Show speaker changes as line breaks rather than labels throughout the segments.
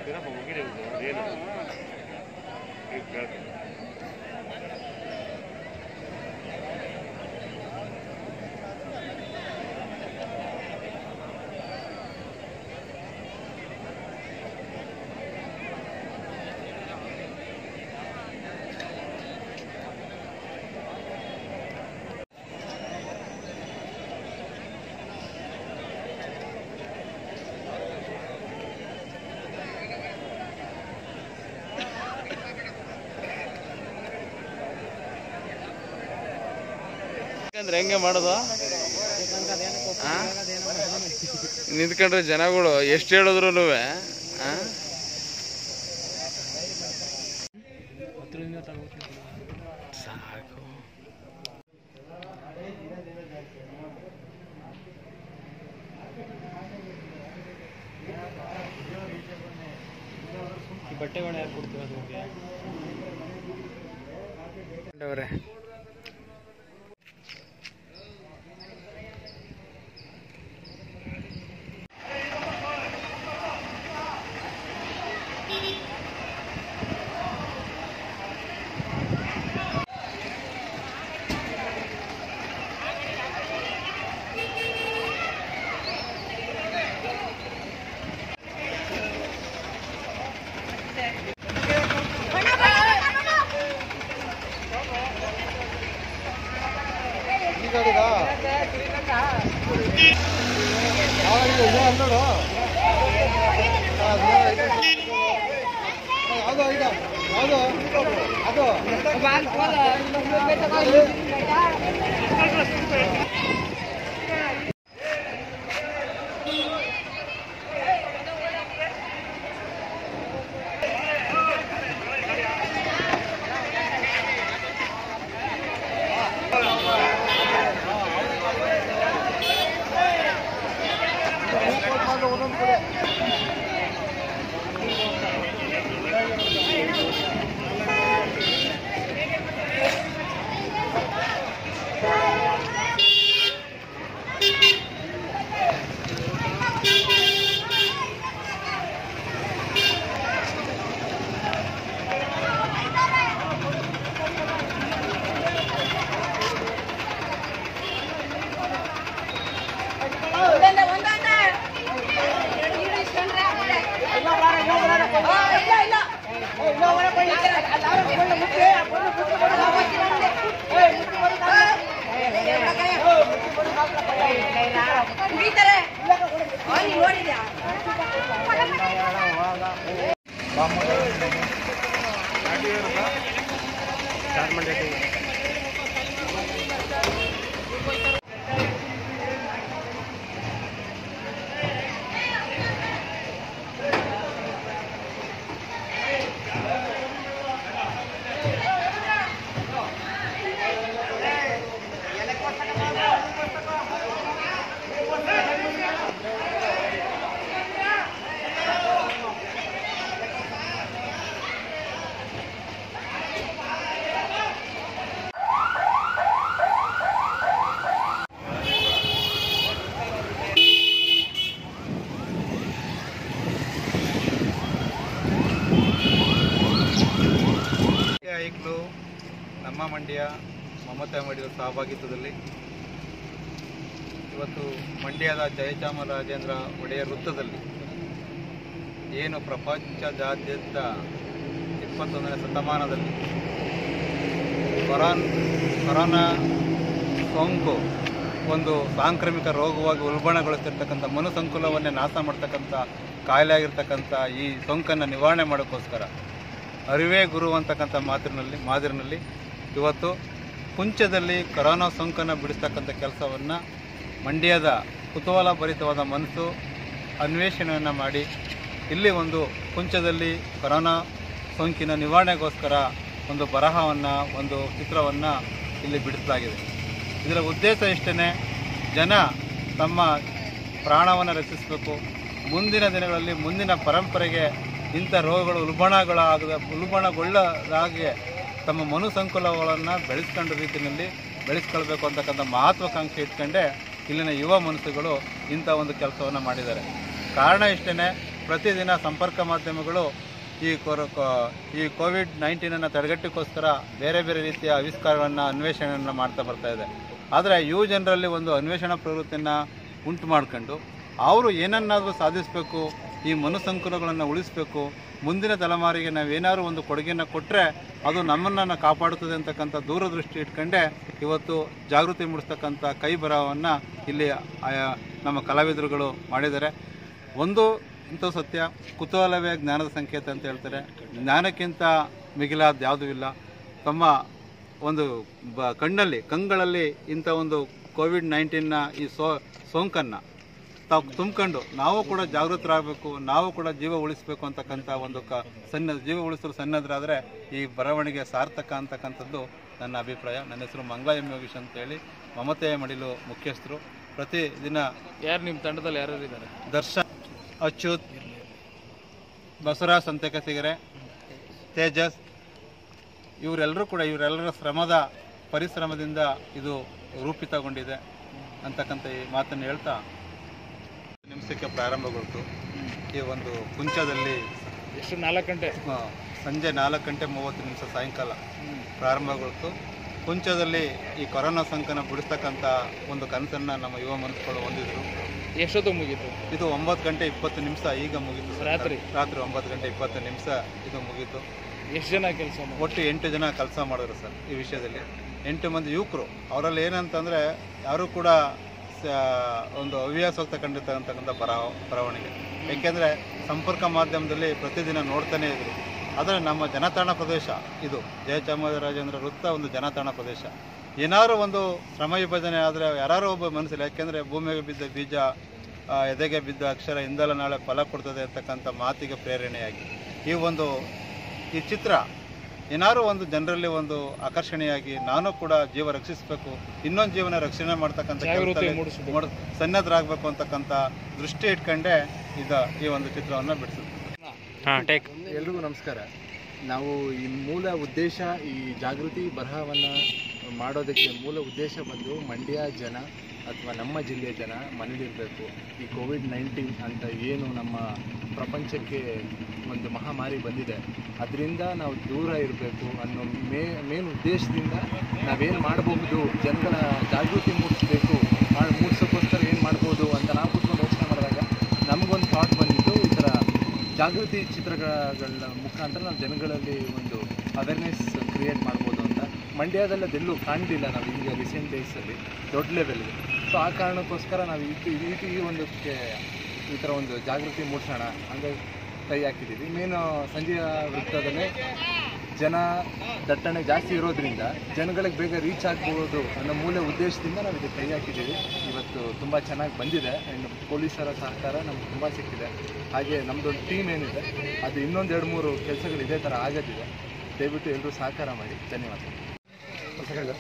ಏನಪ್ಪ ಮುಗಿರಿ ಅದೇನು ಈಗ ಕೇಳ್ತೀನಿ
ಯಾಕಂದ್ರೆ ಹೆಂಗೆ ಮಾಡೋದು ಆ? ನಿಂತ್ಕೊಂಡ್ರೆ ಜನಗಳು ಎಷ್ಟು ಹೇಳಿದ್ರು ಸಾಕು
ಬಟ್ಟೆಗಳು ಯಾರು ಕೊಡ್ತೀವಿ ಅದಕ್ಕೆ
ಅವ್ರೆ
ಒಂದೊಂದೇ ಒಂದೊಂದೇ ನೀರು ಇಸ್ಕೊಂಡ್ರೆ ಆಮೇಲೆ. ಆ, ಇಲ್ಲ ಇಲ್ಲ ಕುಡಿತಾರೆ ಆ, ನೀನ್ ನೋಡಿದ್ಯಾ
ಮಂಡ್ಯ ಐಕ್ಳು ನಮ್ಮ ಮಂಡ್ಯ ಮಮತಾ ಮಾಡಿದ ಸಹಭಾಗಿತ್ವದಲ್ಲಿ ಇವತ್ತು ಮಂಡ್ಯದ ಜಯಚಾಮರಾಜೇಂದ್ರ ಒಡೆಯರ್ ವೃತ್ತದಲ್ಲಿ ಏನು ಪ್ರಪಂಚದಾದ್ಯಂತ ಇಪ್ಪತ್ತೊಂದನೇ ಶತಮಾನದಲ್ಲಿ ಕೊರಾನ್ ಕೊರೋನಾ ಸೋಂಕು ಒಂದು ಸಾಂಕ್ರಾಮಿಕ ರೋಗವಾಗಿ ಉಲ್ಬಣಗೊಳ್ಳುತ್ತಿರ್ತಕ್ಕಂಥ ಮನು ಸಂಕುಲವನ್ನೇ ನಾಶ ಮಾಡ್ತಕ್ಕಂಥ ಕಾಯಿಲೆ ಆಗಿರ್ತಕ್ಕಂಥ ಈ ಸೋಂಕನ್ನು ನಿವಾರಣೆ ಮಾಡೋಕ್ಕೋಸ್ಕರ ಅರಿವೇ ಗುರು ಅಂತಕ್ಕಂಥ ಮಾತಿನಲ್ಲಿ ಮಾದಿರಿನಲ್ಲಿ ಇವತ್ತು ಕುಂಚದಲ್ಲಿ ಕೊರೋನಾ ಸೋಂಕನ್ನು ಬಿಡಿಸ್ತಕ್ಕಂಥ ಕೆಲಸವನ್ನು ಮಂಡ್ಯದ ಕುತೂಹಲ ಭರಿತವಾದ ಮನಸ್ಸು ಅನ್ವೇಷಣೆಯನ್ನು ಮಾಡಿ ಇಲ್ಲಿ ಒಂದು ಕುಂಚದಲ್ಲಿ ಕೊರೋನಾ ಸೋಂಕಿನ ನಿವಾರಣೆಗೋಸ್ಕರ ಒಂದು ಬರಹವನ್ನು ಒಂದು ಚಿತ್ರವನ್ನು ಇಲ್ಲಿ ಬಿಡಿಸಲಾಗಿದೆ ಇದರ ಉದ್ದೇಶ ಇಷ್ಟೇ ಜನ ತಮ್ಮ ಪ್ರಾಣವನ್ನು ರಕ್ಷಿಸಬೇಕು ಮುಂದಿನ ದಿನಗಳಲ್ಲಿ ಮುಂದಿನ ಪರಂಪರೆಗೆ ಇಂಥ ರೋಗಗಳು ಉಲ್ಬಣಗಳಾಗದ ಉಲ್ಬಣಗೊಳ್ಳದಾಗೆ ತಮ್ಮ ಮನು ಸಂಕುಲಗಳನ್ನು ಬೆಳೆಸ್ಕೊಂಡ ರೀತಿಯಲ್ಲಿ ಬೆಳೆಸ್ಕೊಳ್ಬೇಕು ಅಂತಕ್ಕಂಥ ಮಹತ್ವಾಕಾಂಕ್ಷೆ ಇಟ್ಕೊಂಡೇ ಇಲ್ಲಿನ ಯುವ ಮನಸ್ಸುಗಳು ಇಂಥ ಒಂದು ಕೆಲಸವನ್ನು ಮಾಡಿದ್ದಾರೆ ಕಾರಣ ಇಷ್ಟೇ ಪ್ರತಿದಿನ ಸಂಪರ್ಕ ಮಾಧ್ಯಮಗಳು ಈ ಕೊರ ಕೊ- ಈ ಕೋವಿಡ್ ನೈನ್ಟೀನನ್ನು ತಡೆಗಟ್ಟಕ್ಕೋಸ್ಕರ ಬೇರೆ ಬೇರೆ ರೀತಿಯ ಆವಿಷ್ಕಾರಗಳನ್ನು ಅನ್ವೇಷಣೆಯನ್ನು ಮಾಡ್ತಾ ಬರ್ತಾ ಇದೆ ಆದರೆ ಯುವ ಜನರಲ್ಲಿ ಒಂದು ಅನ್ವೇಷಣಾ ಪ್ರವೃತ್ತಿಯನ್ನು ಉಂಟು ಮಾಡ್ಕೊಂಡು ಅವರು ಏನನ್ನಾದರೂ ಸಾಧಿಸಬೇಕು ಈ ಮನುಸಂಕುಲಗಳನ್ನು ಉಳಿಸಬೇಕು ಮುಂದಿನ ತಲೆಮಾರಿಗೆ ನಾವೇನಾದ್ರು ಒಂದು ಕೊಡುಗೆಯನ್ನು ಕೊಟ್ಟರೆ ಅದು ನಮ್ಮನ್ನು ಕಾಪಾಡುತ್ತದೆ ಅಂತಕ್ಕಂಥ ದೂರದೃಷ್ಟಿ ಇಟ್ಕೊಂಡೇ ಇವತ್ತು ಜಾಗೃತಿ ಮೂಡಿಸ್ತಕ್ಕಂಥ ಕೈ ಬರಹವನ್ನು ಇಲ್ಲಿ ಆಯಾ ನಮ್ಮ ಕಲಾವಿದರುಗಳು ಮಾಡಿದ್ದಾರೆ ಒಂದು ಇಂಥ ಸತ್ಯ ಕುತೂಹಲವೇ ಜ್ಞಾನದ ಸಂಕೇತ ಅಂತ ಹೇಳ್ತಾರೆ ಜ್ಞಾನಕ್ಕಿಂತ ಮಿಗಿಲಾದ ಯಾವುದೂ ಇಲ್ಲ ತಮ್ಮ ಒಂದು ಬ ಕಣ್ಣಲ್ಲಿ ಕಂಗಳಲ್ಲಿ ಇಂಥ ಒಂದು ಕೋವಿಡ್ ನೈನ್ಟೀನ್ನ ಈ ಸೋ ಸೋಂಕನ್ನು ತಾವು ತುಂಬ್ಕೊಂಡು ನಾವು ಕೂಡ ಜಾಗೃತರಾಗಬೇಕು ನಾವು ಕೂಡ ಜೀವ ಉಳಿಸಬೇಕು ಅಂತಕ್ಕಂಥ ಒಂದು ಕ ಸಣ್ಣ ಜೀವ ಉಳಿಸಲು ಸನ್ನದ್ರಾದರೆ ಈ ಬರವಣಿಗೆ ಸಾರ್ಥಕ ಅಂತಕ್ಕಂಥದ್ದು ನನ್ನ ಅಭಿಪ್ರಾಯ ನನ್ನ ಹೆಸರು ಮಂಗಳ ಎಂ ಯೋಗೀಶ್ ಅಂತೇಳಿ ಮಮತೆಯ ಮಡಿಲು ಮುಖ್ಯಸ್ಥರು ಪ್ರತಿ ದಿನ
ಯಾರು ನಿಮ್ಮ ತಂಡದಲ್ಲಿ ಯಾರ್ಯಾರು ಇದ್ದಾರೆ
ದರ್ಶನ್ ಅಚ್ಯುತ್ ಬಸವರಾಜ್ ಸಂತೆಕಸಿಗೆರೆ ತೇಜಸ್ ಇವರೆಲ್ಲರೂ ಕೂಡ ಇವರೆಲ್ಲರ ಶ್ರಮದ ಪರಿಶ್ರಮದಿಂದ ಇದು ರೂಪಿತಗೊಂಡಿದೆ ಅಂತಕ್ಕಂಥ ಈ ಮಾತನ್ನು ಹೇಳ್ತಾ ನಿಮಿಷಕ್ಕೆ ಪ್ರಾರಂಭಗೊಳ್ತು ಈ ಒಂದು ಕುಂಚದಲ್ಲಿ
ಎಷ್ಟು ನಾಲ್ಕು ಗಂಟೆ
ಆ, ಸಂಜೆ ನಾಲ್ಕು ಗಂಟೆ ಮೂವತ್ತು ನಿಮಿಷ ಸಾಯಂಕಾಲ ಪ್ರಾರಂಭಗೊಳ್ತು ಕುಂಚದಲ್ಲಿ ಈ ಕೊರೋನಾ ಸೋಂಕನ್ನು ಬಿಡಿಸ್ತಕ್ಕಂಥ ಒಂದು ಕನಸನ್ನು ನಮ್ಮ ಯುವ ಮನಸ್ಸುಗಳು ಹೊಂದಿದ್ರು
ಎಷ್ಟೊತ್ತು ಮುಗೀತು
ಇದು ಒಂಬತ್ತು ಗಂಟೆ ಇಪ್ಪತ್ತು ನಿಮಿಷ ಈಗ ಮುಗೀತು ಸರ್.
ರಾತ್ರಿ?
ರಾತ್ರಿ ಒಂಬತ್ತು ಗಂಟೆ ಇಪ್ಪತ್ತು ನಿಮಿಷ ಇದು ಮುಗೀತು
ಎಷ್ಟು ಜನ ಕೆಲಸ ಮಾಡಿ
ಒಟ್ಟು ಎಂಟು ಜನ ಕೆಲಸ ಮಾಡಿದ್ರು ಸರ್ ಈ ವಿಷಯದಲ್ಲಿ ಎಂಟು ಮಂದಿ ಯುವಕರು ಅವರಲ್ಲಿ ಏನಂತಂದರೆ ಯಾರೂ ಕೂಡ ಸ- ಒಂದು ಹವ್ಯಾಸೋಕ್ತ ಕಂಡಿರ್ತಕ್ಕಂಥ ಬರಹ ಬರವಣಿಗೆ ಏಕೆಂದರೆ ಸಂಪರ್ಕ ಮಾಧ್ಯಮದಲ್ಲಿ ಪ್ರತಿದಿನ ನೋಡ್ತಾನೆ ಇದ್ರು ಆದರೆ ನಮ್ಮ ಜನತಾಣ ಪ್ರದೇಶ ಇದು ಜಯಚಾಮರಾಜೇಂದ್ರ ವೃತ್ತ ಒಂದು ಜನತಾಣ ಪ್ರದೇಶ ಏನಾದ್ರು ಒಂದು ಶ್ರಮ ವಿಭಜನೆ ಆದರೆ ಯಾರು ಒಬ್ಬ ಮನಸ್ಸಿಲ್ಲ ಯಾಕೆಂದರೆ ಭೂಮಿಗೆ ಬಿದ್ದ ಬೀಜ ಆ, ಎದೆಗೆ ಬಿದ್ದ ಅಕ್ಷರ ಇಂದಲ ನಾಳೆ ಫಲ ಕೊಡ್ತದೆ ಅಂತಕ್ಕಂಥ ಮಾತಿಗೆ ಪ್ರೇರಣೆಯಾಗಿ ಈ ಒಂದು ಈ ಚಿತ್ರ ಏನಾದ್ರು ಒಂದು ಜನರಲ್ಲಿ ಒಂದು ಆಕರ್ಷಣೆಯಾಗಿ ನಾನು ಕೂಡ ಜೀವ ರಕ್ಷಿಸಬೇಕು ಇನ್ನೊಂದು ಜೀವನ ರಕ್ಷಣೆ ಮಾಡ್ತಕ್ಕಂಥ
ಜಾಗೃತಿ
ಕೆಲಸದಲ್ಲಿ
ಮೂಡಿಸ್ಬೇಕು.
ಮಾಡ್- ಸನ್ನದ್ಧರಾಗಬೇಕು ಅಂತಕ್ಕಂಥ ದೃಷ್ಟಿ ಇಟ್ಕೊಂಡೇ ಇದ ಈ ಒಂದು ಚಿತ್ರವನ್ನು ಬಿಡಿಸಿದ್ವಿ
ಹಾಂ ಟೇಕ್
ಎಲ್ರಿಗೂ ನಮಸ್ಕಾರ ನಾವು ಈ ಮೂಲ ಉದ್ದೇಶ ಈ ಜಾಗೃತಿ ಬರಹವನ್ನು ಮಾಡೋದಕ್ಕೆ ಮೂಲ ಉದ್ದೇಶ ಬಂದು ಮಂಡ್ಯ ಜನ ಅಥವಾ ನಮ್ಮ ಜಿಲ್ಲೆಯ ಜನ ಮನೇಲಿರಬೇಕು ಈ ಕೋವಿಡ್ ನೈನ್ಟೀನ್ ಅಂತ ಏನು ನಮ್ಮ ಪ್ರಪಂಚಕ್ಕೆ ಒಂದು ಮಹಾಮಾರಿ ಬಂದಿದೆ ಅದರಿಂದ ನಾವು ದೂರ ಇರಬೇಕು ಅನ್ನೋ ಮೇ ಮೇನ್ ಉದ್ದೇಶದಿಂದ ನಾವೇನು ಮಾಡಬಹುದು ಜನಗಳ ಜಾಗೃತಿ ಮೂಡಿಸ್ಬೇಕು ಮಾಡಿ ಮೂಡಿಸೋಕ್ಕೋಸ್ಕರ ಏನು ಮಾಡ್ಬೋದು ಅಂತ ನಾವು ಕೂತ್ಕೊಂಡು ಯೋಚನೆ ಮಾಡಿದಾಗ ನಮಗೊಂದು ಥಾಟ್ ಬಂದಿದ್ದು ಈ ಥರ ಜಾಗೃತಿ ಚಿತ್ರಗಳ ಮುಖಾಂತರ ನಾವು ಜನಗಳಲ್ಲಿ ಒಂದು ಅವೇರ್ನೆಸ್ ಕ್ರಿಯೇಟ್ ಮಾಡ್ಬೋದು ಅಂತ ಮಂಡ್ಯದಲ್ಲಿ ಅದೆಲ್ಲೂ ಕಾಣಲಿಲ್ಲ ನಾವು ಈಗ ರೀಸೆಂಟ್ ಡೇಸಲ್ಲಿ ದೊಡ್ಡ ಲೆವೆಲ್ಗೆ ಸೊ ಆ ಕಾರಣಕ್ಕೋಸ್ಕರ ನಾವು ಈ ಈ- ಈ ಒಂದು ಈ ಥರ ಒಂದು ಜಾಗೃತಿ ಮೂಡಿಸೋಣ ಹಂಗಾಗಿ ಕೈ ಹಾಕಿದ್ದೀವಿ ಮೇನು ಸಂಜೆಯ ವೃತ್ತದಲ್ಲೇ ಜನ ದಟ್ಟಣೆ ಜಾಸ್ತಿ ಇರೋದ್ರಿಂದ ಜನಗಳಿಗೆ ಬೇಗ ರೀಚ್ ಆಗ್ಬೋದು ಅನ್ನೋ ಮೂಲ ಉದ್ದೇಶದಿಂದ ನಾವು ಇದಕ್ಕೆ ಕೈ ಹಾಕಿದ್ದೀವಿ ಇವತ್ತು ತುಂಬ ಚೆನ್ನಾಗಿ ಬಂದಿದೆ ಆ್ಯಂಡ್ ಪೊಲೀಸರ ಸಹಕಾರ ನಮ್ಗೆ ತುಂಬ ಸಿಕ್ಕಿದೆ ಹಾಗೆ ನಮ್ಮದೊಂದು ಟೀಮ್ ಏನಿದೆ ಅದು ಇನ್ನೊಂದು ಎರಡು ಮೂರು ಕೆಲಸಗಳು ಇದೇ ಥರ ಆಗೋದಿದೆ ದಯವಿಟ್ಟು ಎಲ್ಲರೂ ಸಹಕಾರ ಮಾಡಿ ಧನ್ಯವಾದ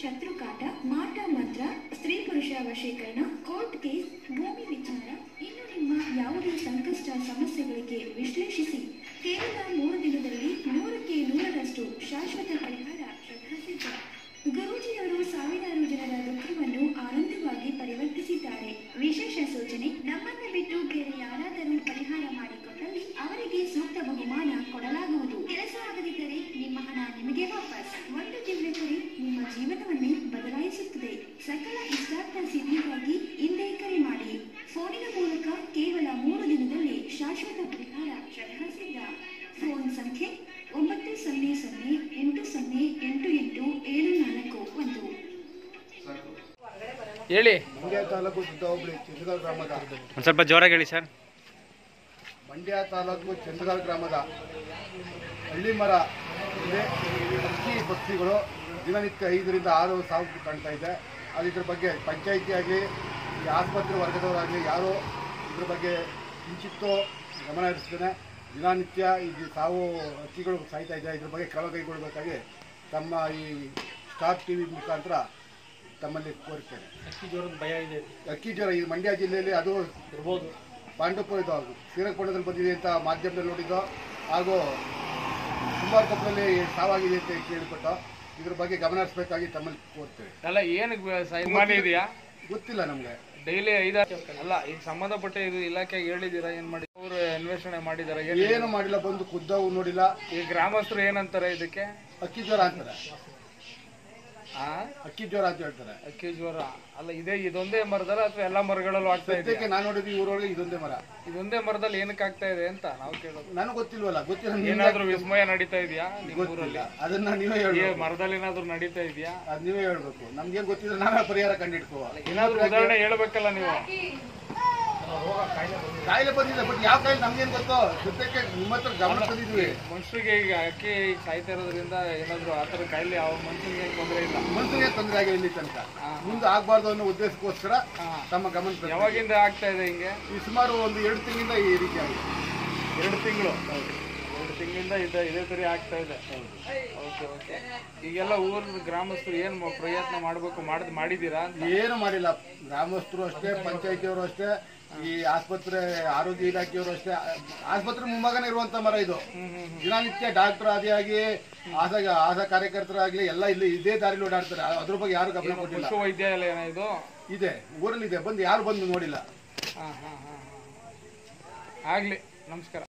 ಶತ್ರುಕಾಟ ಮಾಟ ಮಂತ್ರ ಸ್ತ್ರೀ ಪುರುಷ ವಶೀಕರಣ ಕೋರ್ಟ್ ಕೇಸ್ ಭೂಮಿ ವಿಚಾರ ಇನ್ನು ನಿಮ್ಮ ಯಾವುದೇ ಸಂಕಷ್ಟ ಸಮಸ್ಯೆಗಳಿಗೆ ವಿಶ್ಲೇಷಿಸಿ ಕೇವಲ ಮೂರು ದಿನದಲ್ಲಿ ನೂರಕ್ಕೆ ನೂರರಷ್ಟು ಶಾಶ್ವತ ಪರಿಹಾರ ಶ್ರದ್ಧಾಸಿದ್ಧ ಗುರೂಜಿಯವರು ಸಾವಿರಾರು ಜನರ ದುಃಖವನ್ನು ಆನಂದವಾಗಿ ಪರಿವರ್ತಿಸಿದ್ದಾರೆ ವಿಶೇಷ ಸೂಚನೆ ನಮ್ಮನ್ನ ಬಿಟ್ಟು ಬೇರೆ ಯಾರಾದರೂ ಪರಿಹಾರ ಮಾಡಿಕೊಟ್ಟಲ್ಲಿ ಅವರಿಗೆ ಸೂಕ್ತ ಬಹುಮಾನ ಕೊಡಲಾಗುವುದು ಕೆಲಸ ಆಗದಿದ್ದರೆ ನಿಮ್ಮ ಹಣ ನಿಮಗೆ ವಾಪಸ್ ಒಂದು ದಿವ್ಯ ಕರೆ ನಿಮ್ಮ ಜೀವನವನ್ನೇ ಬದಲಾಯಿಸುತ್ತದೆ ಸಕಲ ಇಷ್ಟಾರ್ಥ ಸಿದ್ಧಿಗಾಗಿ ಹಿಂದೆ ಕರೆ ಮಾಡಿ ಫೋನಿನ ಮೂಲಕ ಕೇವಲ ಮೂರು ದಿನದಲ್ಲಿ ಶಾಶ್ವತ ಪರಿಹಾರ ಶ್ರದ್ಧಾಸಿದ್ಧ ಫೋನ್ ಸಂಖ್ಯೆ ಒಂಬತ್ತು ಸೊನ್ನೆ ಸೊನ್ನೆ ಎಂಟು ಸೊನ್ನೆ ಎಂಟು ಎಂಟು ಏಳು ನಾಲ್ಕು ಒಂದು
ಹೇಳಿ
ಮಂಡ್ಯ ತಾಲೂಕು ಸಿದ್ಧ ಹೋಬಳಿ ಚಂದ್ರಗಾಲ್ ಗ್ರಾಮದ
ಒಂದು ಸ್ವಲ್ಪ ಜೋರಾಗಿ ಹೇಳಿ ಸರ್
ಮಂಡ್ಯ ತಾಲೂಕು ಚಂದ್ರಗಾಲ್ ಗ್ರಾಮದ ಹಳ್ಳಿ ಮರ ಇದೆ ಹಕ್ಕಿ ಪಕ್ಷಿಗಳು ದಿನನಿತ್ಯ ಐದರಿಂದ ಆರು ಸಾವು ಕಾಣ್ತಾ ಇದೆ ಅದು ಇದ್ರ ಬಗ್ಗೆ ಪಂಚಾಯಿತಿ ಆಗಲಿ ಈ ಆಸ್ಪತ್ರೆ ವರ್ಗದವರಾಗಲಿ ಯಾರು ಇದ್ರ ಬಗ್ಗೆ ಕಿಂಚಿತ್ತೋ ಗಮನ ಹರಿಸ್ತಾನೆ ದಿನನಿತ್ಯ ಈ ಸಾವು ಹಕ್ಕಿಗಳು ಸಾಯ್ತಾ ಇದೆ ಇದ್ರ ಬಗ್ಗೆ ಕ್ರಮ ಕೈಗೊಳ್ಳಬೇಕಾಗಿ ತಮ್ಮ ಈ ಸ್ಟಾರ್ ಟಿ ವಿ ಮುಖಾಂತರ ತಮ್ಮಲ್ಲಿ ಕೋರ್ತೇನೆ
ಅಕ್ಕಿ ಜ್ವರದ ಭಯ ಇದೆ
ಅಕ್ಕಿ ಜ್ವರ ಈ ಮಂಡ್ಯ ಜಿಲ್ಲೆಯಲ್ಲಿ ಅದು ಇರ್ಬೋದು ಪಾಂಡವಪುರ ಇದು ಶ್ರೀರಂಗಪಟ್ಟಣದಲ್ಲಿ ಬಂದಿದೆ ಅಂತ ಮಾಧ್ಯಮದಲ್ಲಿ ನೋಡಿದ್ದು ಹಾಗೂ ಸುಮಾರು ಕೊಪ್ಪದಲ್ಲಿ ಸಾವಾಗಿದೆ ಅಂತ ಕೇಳಿಪಟ್ಟು ಇದ್ರ ಬಗ್ಗೆ ಗಮನ ಹರಿಸಬೇಕಾಗಿ ತಮ್ಮಲ್ಲಿ ಕೋರ್ತೇವೆ
ಅಲ್ಲ ಏನಕ್ಕೆ ಸೈಮಾನ ಇದೆಯಾ
ಗೊತ್ತಿಲ್ಲ ನಮಗೆ
ಡೈಲಿ ಐದಾರು ಅಲ್ಲ ಈಗ ಸಂಬಂಧಪಟ್ಟ ಇದು ಇಲಾಖೆಗೆ ಹೇಳಿದ್ದೀರಾ ಏನ್ ಮಾಡಿ ಅವರು ಅನ್ವೇಷಣೆ ಮಾಡಿದಾರ
ಏನು ಮಾಡಿಲ್ಲ ಬಂದು ಖುದ್ದಾವು ನೋಡಿಲ್ಲ
ಈ ಗ್ರಾಮಸ್ಥರು ಏನಂತಾರೆ ಇದಕ್ಕೆ
ಅಕ್ಕಿ ಜ್ವರ ಅಂತಾರೆ
ಆ
ಅಕ್ಕಿ ಜ್ವರ ಅಂತ ಹೇಳ್ತಾರೆ
ಅಕ್ಕಿ ಜ್ವರ ಅಲ್ಲ ಇದೇ ಇದೊಂದೇ ಮರದಲ್ಲ ಅಥವಾ ಎಲ್ಲಾ ಮರಗಳಲ್ಲೂ ಆಗ್ತಾ ಇದೆ
ಸದ್ಯಕ್ಕೆ ನಾನು ನೋಡಿದ್ದು ಈ ಊರೊಳಗೆ ಇದೊಂದೇ ಮರ
ಇದೊಂದೇ ಮರದಲ್ಲಿ ಏನಕ್ಕೆ ಆಗ್ತಾ ಇದೆ ಅಂತ ನಾವು ಕೇಳೋದು
ನನಗೆ ಗೊತ್ತಿಲ್ವಲ್ಲ ಗೊತ್ತಿಲ್ಲ
ಏನಾದ್ರೂ ವಿಸ್ಮಯ ನಡೀತಾ ಇದೆಯಾ ನಿಮ್ಮ ಊರಲ್ಲಿ
ಗೊತ್ತಿಲ್ಲ ಅದನ್ನ ನೀವೇ
ಈ
ಹೇಳ್ಬೇಕು
ಮರದಲ್ಲಿ ಏನಾದ್ರೂ ನಡೀತಾ ಇದೆಯಾ
ಅದು ನೀವೇ ಹೇಳ್ಬೇಕು ನಮ್ಗೇನು ಗೊತ್ತಿಲ್ಲ ನಾವೇ ಪರಿಹಾರ ಕಂಡಿಡ್ಕೋ
ಏನಾದ್ರೂ ಉದಾಹರಣೆ ಹೇಳ್ಬೇಕಲ್ಲ ನೀವು
ಕಾಯಿಲೆ ಬಂದಿದೆ ಬಟ್ ಯಾವ ಕಾಯಿಲೆ ನಮ್ಗೇನು ಗೊತ್ತೋ ಸದ್ಯಕ್ಕೆ ನಿಮ್ಮ ಹತ್ರ ಗಮನ ತಂದಿದ್ವಿ
ಮನುಷ್ಯರಿಗೆ ಈಗ ಅಕ್ಕಿ ಸಾಯ್ತಾ ಇರೋದ್ರಿಂದ ಏನಾದ್ರು ಆ ಥರ ಕಾಯಿಲೆ ಯಾವ ಮನುಷ್ಯನಿಗೆ ತೊಂದರೆ ಇಲ್ಲ
ಮನುಷ್ಯನಿಗೆ ತೊಂದರೆ ಆಗಿಲ್ಲ ಇಲ್ಲಿ ತನಕ ಮುಂದೆ ಆಗಬಾರ್ದು ಅನ್ನೋ ಉದ್ದೇಶಕ್ಕೋಸ್ಕರ ತಮ್ಮ ಗಮನ ತಂದಿದ್ವಿ.
ಯಾವಾಗಿಂದ ಆಗ್ತಾ ಇದೆ ಹಿಂಗೆ
ಈ ಸುಮಾರು ಒಂದು ಎರಡು ತಿಂಗಳಿಂದ ಈ ರೀತಿ ಆಗಿದೆ
ಎರಡು ತಿಂಗಳು ಎರಡು ತಿಂಗಳಿಂದ ಇದೆ ಇದೇ ಸರಿ ಆಗ್ತಾ ಇದೆ ಓಕೆ ಓಕೆ ಈಗೆಲ್ಲ ಊರಿನ ಗ್ರಾಮಸ್ಥರು ಏನು ಪ್ರಯತ್ನ ಮಾಡಬೇಕು ಮಾಡಿದ್ ಮಾಡಿದ್ದೀರಾ ಅಂತ
ಏನು ಮಾಡಿಲ್ಲ ಗ್ರಾಮಸ್ಥರು ಅಷ್ಟೇ ಪಂಚಾಯತಿಯವರು ಅಷ್ಟೇ ಈ ಆಸ್ಪತ್ರೆ ಆರೋಗ್ಯ ಇಲಾಖೆಯವರು ಅಷ್ಟೇ ಆಸ್ಪತ್ರೆ ಮುಂಭಾಗನೇ ಇರುವಂತ ಮರ ಇದು ದಿನನಿತ್ಯ ಡಾಕ್ಟರ್ ಆದಿಯಾಗಿ ಆಸಾ ಆಸಾ ಕಾರ್ಯಕರ್ತರಾಗ್ಲಿ ಎಲ್ಲ ಇಲ್ಲಿ ಇದೇ ದಾರಿಲಿ ಓಡಾಡ್ತಾರೆ ಅದ್ರ ಬಗ್ಗೆ ಯಾರು ಗಮನ ಕೊಟ್ಟಿಲ್ಲ
ಪಶು ವೈದ್ಯಾಲಯನ ಇದು
ಇದೆ ಊರಲ್ಲಿ ಇದೆ ಬಂದು ಯಾರು ಬಂದು ನೋಡಿಲ್ಲ
ಹಾಂ ಹಾಂ ಹಾಂ ಆಗ್ಲಿ ನಮಸ್ಕಾರ